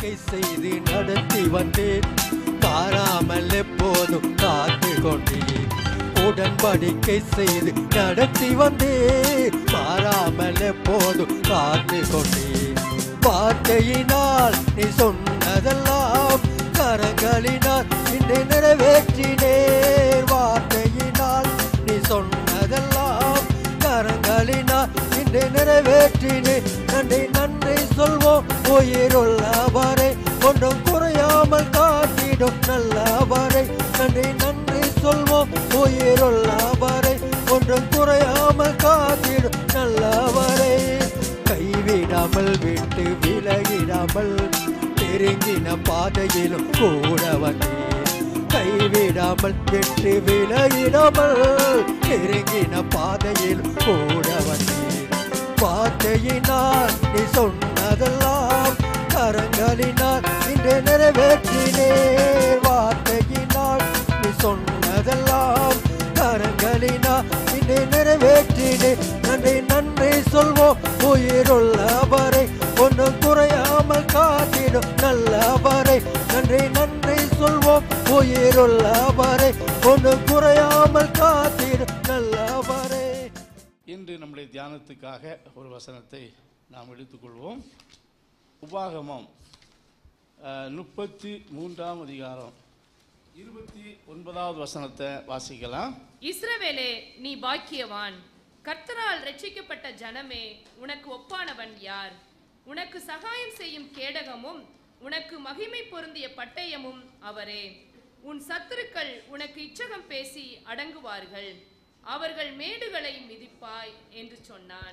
உடன்படிக்கை செய்து நடத்தி வந்தேன் மாறாமல் எப்போதும் காத்து கொண்டேன் உடன்படிக்கை செய்து நடத்தி வந்தேன் மாறாமல் எப்போதும் காத்து கொண்டேன் வார்த்தையினால் நீ சொன்னதெல்லாம் கரங்களினால் இன்று நிறைவேற்றினேன் வார்த்தையினால் நீ சொன்னதெல்லாம் கரங்களினால் இன்று நிறைவேற்றினேன் நன்றி நன்றி சொல்வோம் உயிருள்ளவரை ஒன்றும் குறையாமல் காட்டிடும் நல்லவரை நன்றி நன்றி சொல்வோம் உயிருள்ளவரை ஒன்றும் குறையாமல் காத்திடும் நல்லவரை கைவிடாமல் விட்டு விலகிடாமல் நெருங்கின பாதையிலும் கூட வந்தேன் கைவிடாமல் விட்டு விலகிடாமல் நெருங்கின பாதையிலும் கூட வந்தேன் வார்த்தையினால் நீ சொன்னதெல்லாம் கரங்களினால் இன்று நிறைவேற்றினேன் வார்த்தையினால் நீ சொன்னதெல்லாம் கரங்களினால் இன்று நிறைவேற்றினேன் நன்றி நன்றி சொல்வோம் உயிருள்ளவரை ஒன்றும் குறையாமல் காத்திடும் நல்லவரை நன்றி நன்றி சொல்வோம் உயிருள்ளவரை ஒன்றும் குறையாமல் காத்திடும் நல்லவரை இன்று நம்முடைய தியானத்துக்காக ஒரு வசனத்தை நாம் எடுத்துக்கொள்வோம் உபாகமம் அஹ், முப்பத்தி மூன்றாம் அதிகாரம் இருபத்தி ஒன்பதாவது வசனத்தை வாசிக்கலாம் இஸ்ரவேலே நீ பாக்கியவான் கர்த்தரால் ரட்சிக்கப்பட்ட ஜனமே உனக்கு ஒப்பானவன் யார் உனக்கு சகாயம் செய்யும் கேடகமும் உனக்கு மகிமை பொருந்திய பட்டயமும் அவரே உன் சத்துருக்கள் உனக்கு இச்சகம் பேசி அடங்குவார்கள் அவர்கள் மேடுகளை மிதிப்பாய் என்று சொன்னான்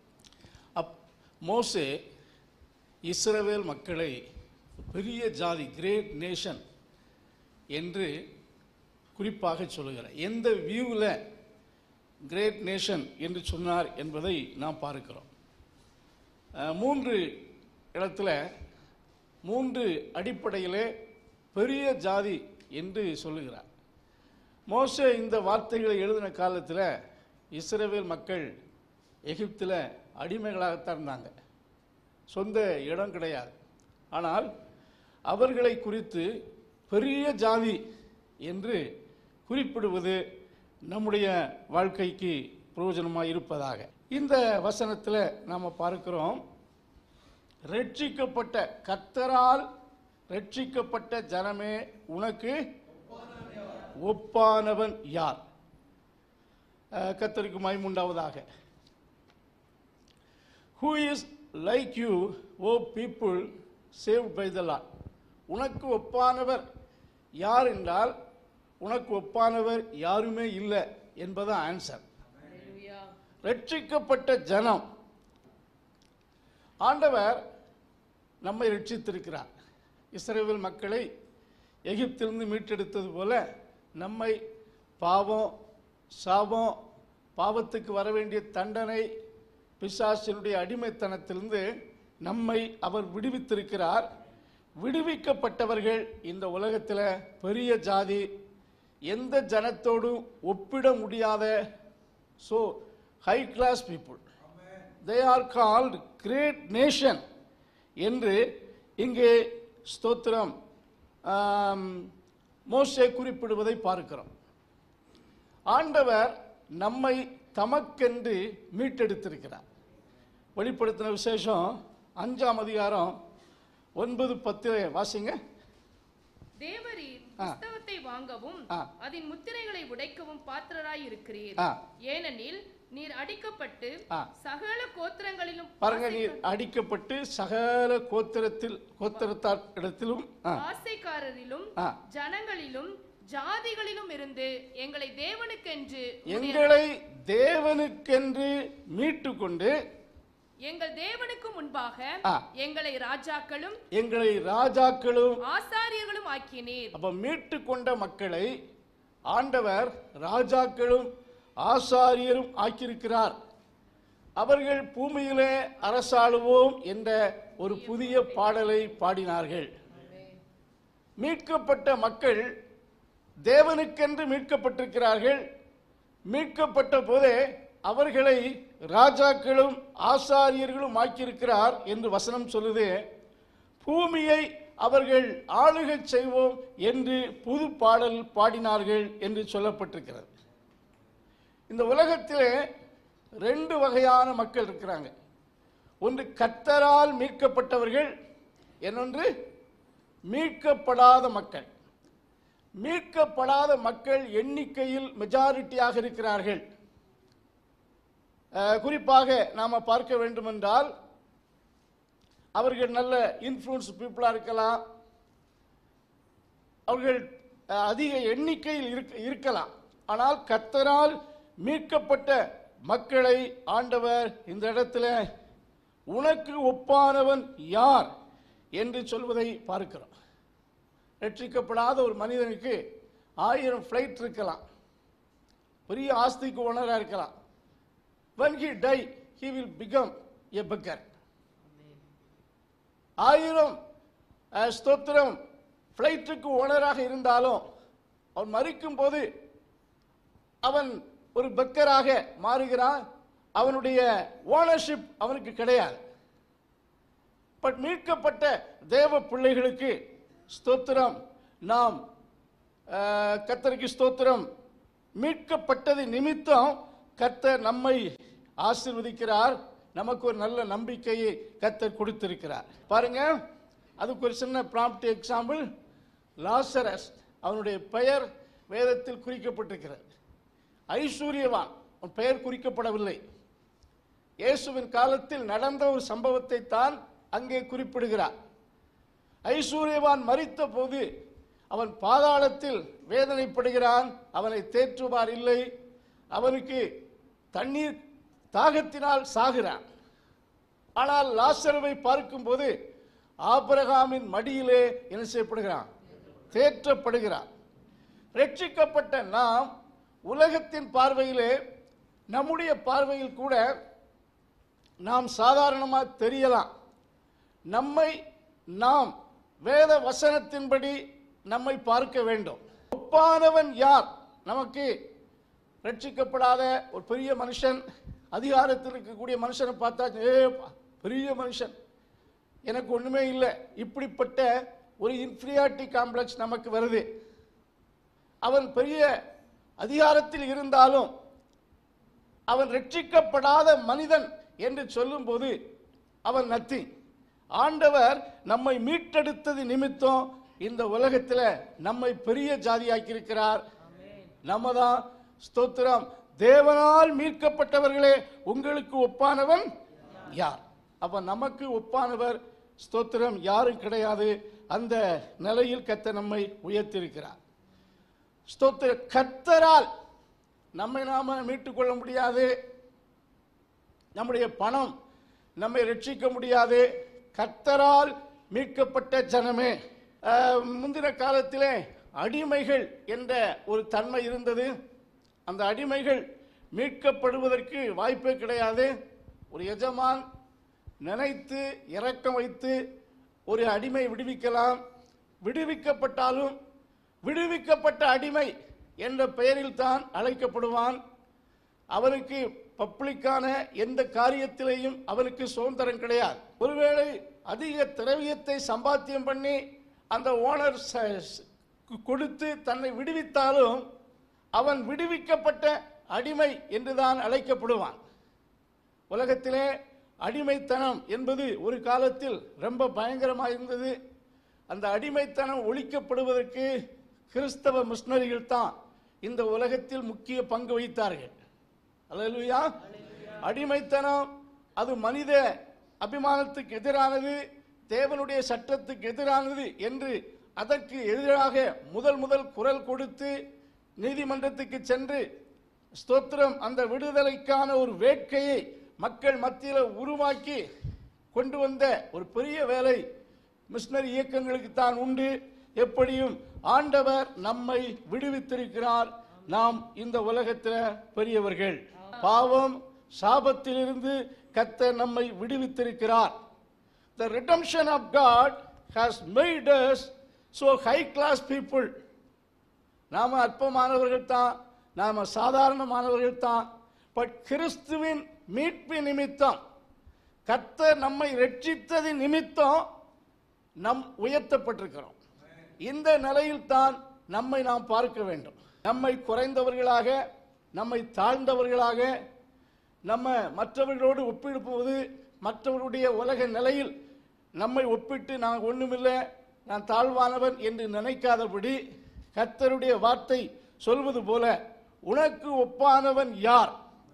அப் மோசே இஸ்ரவேல் மக்களை பெரிய ஜாதி கிரேட் நேஷன் என்று குறிப்பாக சொல்லுகிறார் எந்த வியூவில் கிரேட் நேஷன் என்று சொன்னார் என்பதை நாம் பார்க்கிறோம் அஹ், மூன்று இடத்துல மூன்று அடிப்படையிலே பெரிய ஜாதி என்று சொல்லுகிறார் மோசே இந்த வார்த்தைகளை எழுதின காலத்தில் இஸ்ரவேல் மக்கள் எகிப்தில் அடிமைகளாகத்தான் இருந்தாங்க சொந்த இடம் கிடையாது ஆனால் அவர்களை குறித்து பெரிய ஜாதி என்று குறிப்பிடுவது நம்முடைய வாழ்க்கைக்கு பிரயோஜனமாக இருப்பதாக இந்த வசனத்தில் நாம் பார்க்கிறோம் ரட்சிக்கப்பட்ட கர்த்தரால் ரட்சிக்கப்பட்ட ஜனமே உனக்கு ஒப்பானவன் யார் அஹ், கர்த்தருக்கு மைமுண்டாவதாக who is like you o people save by the Lord உனக்கு ஒப்பானவர் யார் என்றால் உனக்கு ஒப்பானவர் யாருமே இல்லை என்பது ஆன்சர் ரட்சிக்கப்பட்ட ஜனம் ஆண்டவர் நம்மை ரட்சித்திருக்கிறார் இஸ்ரேல் மக்களை எகிப்திலிருந்து மீட்டெடுத்தது போல நம்மை பாவம் சாபம் பாவத்துக்கு வர வேண்டிய தண்டனை பிசாசினுடைய அடிமைத்தனத்திலிருந்து நம்மை அவர் விடுவித்திருக்கிறார் விடுவிக்கப்பட்டவர்கள் இந்த உலகத்தில் பெரிய ஜாதி எந்த ஜனத்தோடும் ஒப்பிட முடியாத so high class people they are called great nation என்று இங்கே ஸ்தோத்திரம் ஆம், மோசே குறிப்பிடுவதை பார்க்கிறோம் ஆண்டவர் நம்மை தமக்கென்று மீட்டெடுத்திருக்கிறார் வெளிப்படுத்தின விசேஷம் அஞ்சாம் அதிகாரம் ஒன்பது பத்து வாசிங்க தேவரீர் ஆ. புஸ்தகத்தை வாங்கவும் ஆ. அதன் முத்திரைகளை உடைக்கவும் பாத்திரராய் இருக்கிறீர் ஆ. ஏனெனில் நீர் அடிக்கப்பட்டு ஆ. சகல கோத்திரங்களிலும் பாருங்க நீர் அடிக்கப்பட்டு சகல கோத்திரத்தில் கோத்திரத்தார் இடத்திலும் ஆ, ஆசைக்காரரிலும் ஆ. ஜனங்களிலும் ஜாதிகளிலும் இருந்து எங்களை தேவனுக்கென்று உடைய- எங்களை தேவனுக்கென்று மீட்டு கொண்டு எங்கள் தேவனுக்கு முன்பாக ஆ. எங்களை ராஜாக்களும் எங்களை ராஜாக்களும் ஆசாரியர்களும் ஆக்கினீர் அப்ப மீட்டு கொண்ட மக்களை ஆண்டவர் ராஜாக்களும் ஆசாரியரும் ஆக்கியிருக்கிறார் அவர்கள் பூமியிலே அரசாளுவோம் என்ற ஒரு புதிய பாடலை பாடினார்கள் மீட்கப்பட்ட மக்கள் தேவனுக்கென்று மீட்கப்பட்டிருக்கிறார்கள் மீட்கப்பட்ட போதே அவர்களை ராஜாக்களும் ஆசாரியர்களும் ஆக்கியிருக்கிறார் என்று வசனம் சொல்லுது பூமியை அவர்கள் ஆளுகை செய்வோம் என்று புது பாடல் பாடினார்கள் என்று சொல்லப்பட்டிருக்கிறது இந்த உலகத்திலே ரெண்டு வகையான மக்கள் இருக்கிறாங்க ஒன்று கத்தரால் மீட்கப்பட்டவர்கள் இன்னொன்று மீட்கப்படாத மக்கள் மீட்கப்படாத மக்கள் எண்ணிக்கையில் மெஜாரிட்டியாக இருக்கிறார்கள் அஹ், குறிப்பாக நாம் பார்க்க வேண்டுமென்றால் அவர்கள் நல்ல இன்ஃப்ளூன்ஸ் பீப்புளாக இருக்கலாம் அவர்கள் அஹ், அதிக எண்ணிக்கையில் இருக்க இருக்கலாம் ஆனால் கத்தரால் மீட்கப்பட்ட மக்களை ஆண்டவர் இந்த இடத்துல உனக்கு ஒப்பானவன் யார் என்று சொல்வதை பார்க்கிறோம் ரட்சிக்கப்படாத ஒரு மனிதனுக்கு ஆயிரம் ஃப்ளைட் இருக்கலாம் பெரிய ஆஸ்திக்கு ஓனராக இருக்கலாம் when he die he will become a beggar ஆயிரம் அஹ், ஸ்தோத்திரம் ஃப்ளைட்டுக்கு ஓனராக இருந்தாலும் அவன் மறிக்கும் போது அவன் ஒரு பெக்கராக மாறுகிறான் அவனுடைய ஓனர்ஷிப் அவனுக்கு கிடையாது பட் மீட்கப்பட்ட தேவ பிள்ளைகளுக்கு ஸ்தோத்திரம் நாம் அஹ், கர்த்தருக்கு ஸ்தோத்திரம் மீட்கப்பட்டது நிமித்தம் கர்த்தர் நம்மை ஆசீர்வதிக்கிறார் நமக்கு ஒரு நல்ல நம்பிக்கையை கர்த்தர் கொடுத்திருக்கிறார் பாருங்க அதுக்கு ஒரு சின்ன ப்ராம்ப்ட் எக்ஸாம்பிள் லாசரஸ் அவனுடைய பெயர் வேதத்தில் குறிக்கப்பட்டிருக்கிறது ஐஸ்வர்யவான் அவன் பெயர் குறிக்கப்படவில்லை இயேசுவின் காலத்தில் நடந்த ஒரு சம்பவத்தை தான் அங்கே குறிப்பிடுகிறார் ஐஸ்வர்யவான் மரித்த போது அவன் பாதாளத்தில் வேதனைப்படுகிறான் அவனை தேற்றுவார் இல்லை அவனுக்கு தண்ணீர் தாகத்தினால் சாகிறான் ஆனால் லாசருவை பார்க்கும்போது ஆபிரகாமின் மடியிலே என்ன செய்யப்படுகிறான் தேற்றப்படுகிறான் ரட்சிக்கப்பட்ட நாம் உலகத்தின் பார்வையிலே நம்முடைய பார்வையில் கூட நாம் சாதாரணமாக தெரியலாம் நம்மை நாம் வேத வசனத்தின்படி நம்மை பார்க்க வேண்டும் ஒப்பானவன் யார் நமக்கு ரட்சிக்கப்படாத ஒரு பெரிய மனுஷன் அதிகாரத்தில் இருக்கக்கூடிய மனுஷனை பார்த்தா ஏ பா, பெரிய மனுஷன் எனக்கு ஒண்ணுமே இல்லை இப்படிப்பட்ட ஒரு இன்ஃபீரியாரிட்டி காம்ப்ளெக்ஸ் நமக்கு வருது அவன் பெரிய அதிகாரத்தில் இருந்தாலும் அவன் ரட்சிக்கப்படாத மனிதன் என்று சொல்லும்போது அவன் நத்தி ஆண்டவர் நம்மை மீட்டெடுத்தது நிமித்தம் இந்த உலகத்தில் நம்மை பெரிய ஜாதியாக்கி இருக்கிறார் நம்ம தான் ஸ்தோத்திரம் தேவனால் மீட்கப்பட்டவர்களே உங்களுக்கு ஒப்பானவன் யார் அப்ப நமக்கு ஒப்பானவர் ஸ்தோத்திரம் யாரும் கிடையாது அந்த நிலையில் கத்த நம்மை உயர்த்தியிருக்கிறார் ஸ்தோத்திர கர்த்தரால் நம்மை நாம மீட்டுக்கொள்ள முடியாது நம்முடைய பணம் நம்மை ரட்சிக்க முடியாது கர்த்தரால் மீட்கப்பட்ட ஜனமே அஹ், முந்தின காலத்திலே அடிமைகள் என்ற ஒரு தன்மை இருந்தது அந்த அடிமைகள் மீட்கப்படுவதற்கு வாய்ப்பே கிடையாது ஒரு எஜமான் நினைத்து இரக்கம் வைத்து ஒரு அடிமை விடுவிக்கலாம் விடுவிக்கப்பட்டாலும் விடுவிக்கப்பட்ட அடிமை என்ற பெயரில் தான் அழைக்கப்படுவான் அவனுக்கு பப்ளிக்கான எந்த காரியத்திலேயும் அவனுக்கு சுதந்திரம் கிடையாது ஒருவேளை அதிக திரவியத்தை சம்பாத்தியம் பண்ணி அந்த ஓனர் கொடுத்து தன்னை விடுவித்தாலும் அவன் விடுவிக்கப்பட்ட அடிமை என்றுதான் அழைக்கப்படுவான் உலகத்திலே அடிமைத்தனம் என்பது ஒரு காலத்தில் ரொம்ப பயங்கரமாக இருந்தது அந்த அடிமைத்தனம் ஒழிக்கப்படுவதற்கு கிறிஸ்தவ மிஷனரிகள் தான் இந்த உலகத்தில் முக்கிய பங்கு வகித்தார்கள் அல்லேலூயா அடிமைத்தனம் அது மனித அபிமானத்துக்கு எதிரானது தேவனுடைய சட்டத்துக்கு எதிரானது என்று அதற்கு எதிராக முதல் முதல் குரல் கொடுத்து நீதிமன்றத்துக்கு சென்று ஸ்தோத்திரம் அந்த விடுதலைக்கான ஒரு வேட்கையை மக்கள் மத்தியில் உருவாக்கி கொண்டு வந்த ஒரு பெரிய வேலை மிஷனரி இயக்கங்களுக்கு தான் உண்டு எப்படியும் ஆண்டவர் நம்மை விடுவித்திருக்கிறார் நாம் இந்த உலகத்தில் பெரியவர்கள் பாவம் சாபத்திலிருந்து கர்த்தர் நம்மை விடுவித்திருக்கிறார் the redemption of God has made us so high class people நாம அற்பமானவர்கள் தான் நாம சாதாரணமானவர்கள் தான் பட் கிறிஸ்துவின் மீட்பு நிமித்தம் கர்த்தர் நம்மை ரட்சித்தது நிமித்தம் நம் உயர்த்தப்பட்டிருக்கிறோம் இந்த நிலையில் தான் நம்மை நாம் பார்க்க வேண்டும் நம்மை குறைந்தவர்களாக நம்மை தாழ்ந்தவர்களாக நம்ம மற்றவர்களோடு ஒப்பிடும்போது மற்றவருடைய உலக நிலையில் நம்மை ஒப்பிட்டு நான் ஒண்ணுமில்லை நான் தாழ்வானவன் என்று நினைக்காதபடி கர்த்தருடைய வார்த்தை சொல்வது போல உனக்கு ஒப்பானவன் யார்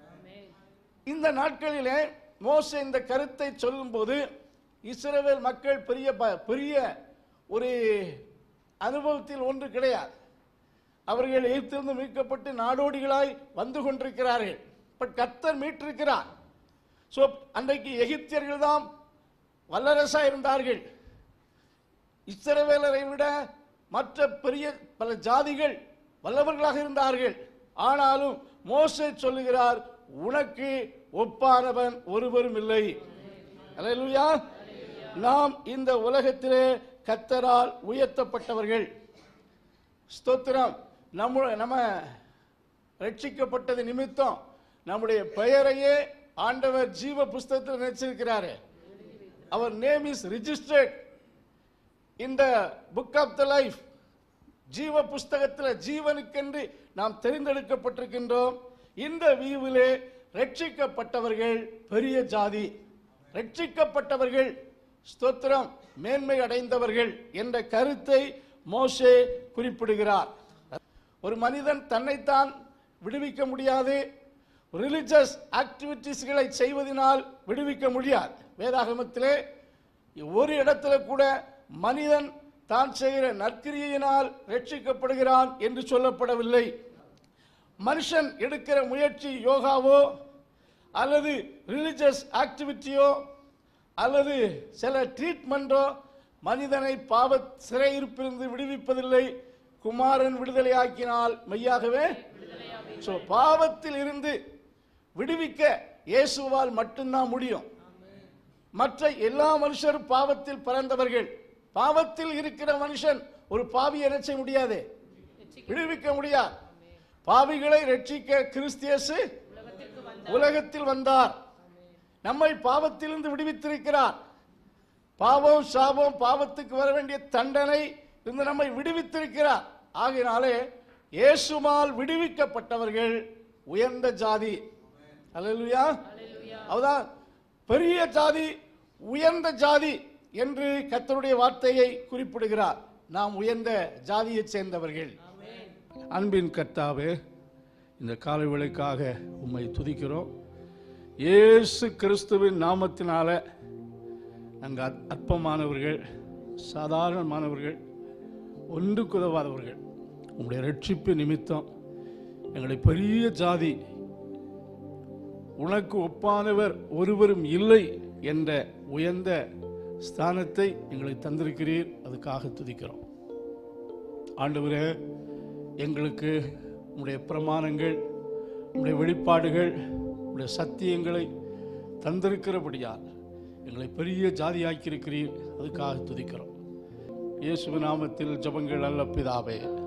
இந்த நாட்களிலே மோசே இந்த கருத்தை சொல்லும்போது இஸ்ரவேல் மக்கள் பெரிய ப- பெரிய ஒரு அனுபவத்தில் ஒன்று கிடையாது அவர்கள் எகிப்திலிருந்து மீட்கப்பட்டு நாடோடிகளாய் வந்து கொண்டிருக்கிறார்கள் பட் கர்த்தர் மீட்டிருக்கிறார் ஸோ அன்றைக்கு எகிப்தியர்கள் தான் வல்லரசா இருந்தார்கள் இஸ்ரவேலரை விட மற்ற பெரிய பல ஜாதிகள் வல்லவர்களாக இருந்தார்கள் ஆனாலும் மோசே சொல்லுகிறார் உனக்கு ஒப்பானவன் ஒருவரும் இல்லை அல்லேலூயா நாம் இந்த உலகத்திலே கத்தரால் உயர்த்தப்பட்டவர்கள் ஸ்தோத்திரம் நம்ம நம்ம ரட்சிக்கப்பட்டது நிமித்தம் நம்முடைய பெயரையே ஆண்டவர் ஜீவ புஸ்தகத்தில் நினைச்சிருக்கிறாரு அவர் நேம் இஸ் ரிஜிஸ்டர்ட் இந்த புக் ஆஃப் த லைஃப் ஜீவ புஸ்தகத்தில் ஜீவனுக்கென்று நாம் தெரிந்தெடுக்கப்பட்டிருக்கின்றோம் இந்த வீவிலே ரட்சிக்கப்பட்டவர்கள் பெரிய ஜாதி ரட்சிக்கப்பட்டவர்கள் ஸ்தோத்திரம் மேன்மை அடைந்தவர்கள் என்ற கருத்தை மோசே குறிப்பிடுகிறார் ஒரு மனிதன் தன்னைத்தான் விடுவிக்க முடியாது ரிலிஜியஸ் ஆக்டிவிட்டீஸ்களை செய்வதனால் விடுவிக்க முடியாது வேதாகமத்திலே ஒரு இடத்துல கூட மனிதன் தான் செய்கிற நற்கிரியையினால் ரட்சிக்கப்படுகிறான் என்று சொல்லப்படவில்லை மனுஷன் எடுக்கிற முயற்சி யோகாவோ அல்லது ரிலிஜியஸ் ஆக்டிவிட்டியோ அல்லது சில ட்ரீட்மெண்டோ மனிதனை பாவ சிறையிருப்பிலிருந்து விடுவிப்பதில்லை குமாரன் விடுதலையாக்கினால் மெய்யாகவே ஸோ பாவத்தில் இருந்து விடுவிக்க இயேசுவால் மட்டும்தான் முடியும் மற்ற எல்லா மனுஷரும் பாவத்தில் பிறந்தவர்கள் பாவத்தில் இருக்கிற மனுஷன் ஒரு பாவியை என்ன செய்ய முடியாது விடுவிக்க முடியாது பாவிகளை ரட்சிக்க கிறிஸ்தியசு உலகத்தில் வந்தார் நம்மை பாவத்திலிருந்து விடுவித்திருக்கிறார் பாவம் சாபம் பாவத்துக்கு வர வேண்டிய தண்டனை இருந்து நம்மை விடுவித்திருக்கிறார் ஆகையினாலே இயேசுமால் விடுவிக்கப்பட்டவர்கள் உயர்ந்த ஜாதி அல்லேலூயா அவதான் பெரிய ஜாதி உயர்ந்த ஜாதி என்று கர்த்தருடைய வார்த்தையை குறிப்பிடுகிறார் நாம் உயர்ந்த ஜாதியைச் சேர்ந்தவர்கள் அன்பின் கர்த்தாவே இந்த காலை வேளைக்காக உம்மை துதிக்கிறோம் இயேசு கிறிஸ்துவின் நாமத்தினால நாங்கள் அற்- அற்பமானவர்கள் சாதாரணமானவர்கள் ஒன்றுக்கு உதவாதவர்கள் உங்களுடைய ரட்சிப்பு நிமித்தம் எங்களை பெரிய ஜாதி உனக்கு ஒப்பானவர் ஒருவரும் இல்லை என்ற உயர்ந்த ஸ்தானத்தை எங்களை தந்திருக்கிறீர் அதுக்காக துதிக்கிறோம் ஆண்டவரே எங்களுக்கு உம்முடைய பிரமாணங்கள் உம்முடைய வெளிப்பாடுகள் உம்முடைய சத்தியங்களை தந்திருக்கிறபடியால் எங்களை பெரிய ஜாதியாக்கியிருக்கிறீர் அதுக்காக துதிக்கிறோம் இயேசு நாமத்தில் ஜெபங்கள் அல்ல பிதாவே